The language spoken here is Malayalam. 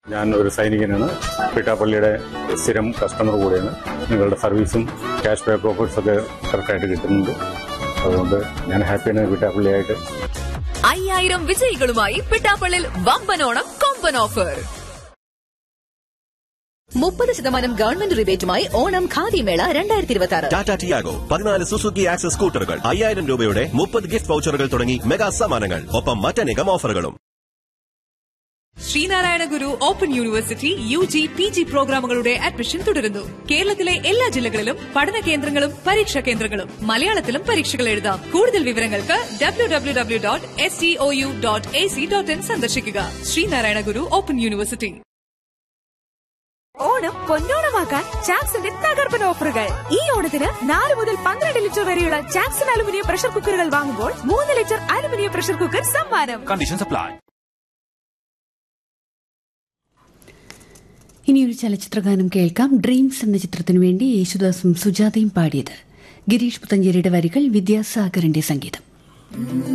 ഞാൻ ഒരു സൈനികനാണ് പിട്ടാപ്പള്ളിയുടെ സ്ഥിരം കസ്റ്റമർ കൂടെയാണ് നിങ്ങളുടെ സർവീസും ക്യാഷ് ബാക്ക് ഓഫേഴ്സ് ഒക്കെ കറക്റ്റായിട്ട് കിട്ടുന്നുണ്ട് അതുകൊണ്ട് ഞാൻ ഹാപ്പിയാണ് പിട്ടാപ്പള്ളിയായിട്ട് അയ്യായിരം വിജയികളുമായി പിട്ടാപ്പള്ളിൽ വമ്പനോണം കൊമ്പൻ ഓഫർ മുപ്പത് ശതമാനം ഗവൺമെന്റ് റിബേറ്റുമായി ഓണം ഖാദിമേള രണ്ടായിരത്തി ഇരുപത്തി ആറ് ടാറ്റ ടിയാഗോ പതിനാല് സുസുക്കി ആക്സസ് സ്കൂട്ടറുകൾ അയ്യായിരം രൂപയുടെ മുപ്പത് ഗിഫ്റ്റ് വൗച്ചറുകൾ തുടങ്ങി മെഗാ സമ്മാനങ്ങൾ ഒപ്പം മറ്റനേകം ഓഫറുകളും Sreenarayana Guru open university U G P G പ്രോഗ്രാമുകളുടെ അഡ്മിഷൻ തുടരുന്നു കേരളത്തിലെ എല്ലാ ജില്ലകളിലും പഠന കേന്ദ്രങ്ങളും പരീക്ഷാ കേന്ദ്രങ്ങളും മലയാളത്തിലും പരീക്ഷകൾ എഴുതാം കൂടുതൽ വിവരങ്ങൾക്ക് W W W dot S T O U dot A C dot in സന്ദർശിക്കുക ശ്രീനാരായണ ഗുരു ഓപ്പൺ യൂണിവേഴ്സിറ്റി ഓണം പൊന്നോണമാക്കാൻ ചാക്സിന്റെ തകർപ്പൻ ഓഫറുകൾ ഈ ഓണത്തിന് നാല് മുതൽ പന്ത്രണ്ട് ലിറ്റർ വരെയുള്ള ചാക്സൺ അലുമിനിയം പ്രഷർ കുക്കറുകൾ വാങ്ങുമ്പോൾ മൂന്ന് ലിറ്റർ അലുമിനിയം പ്രഷർ കുക്കർ സമ്മാനം Conditions apply. ഇനിയൊരു ചലച്ചിത്രഗാനം കേൾക്കാം ഡ്രീംസ് എന്ന ചിത്രത്തിനു വേണ്ടി യേശുദാസും സുജാതയും പാടിയത് ഗിരീഷ് പുത്തഞ്ചേരിയുടെ വരികൾ വിദ്യാസാഗറിന്റെ സംഗീതം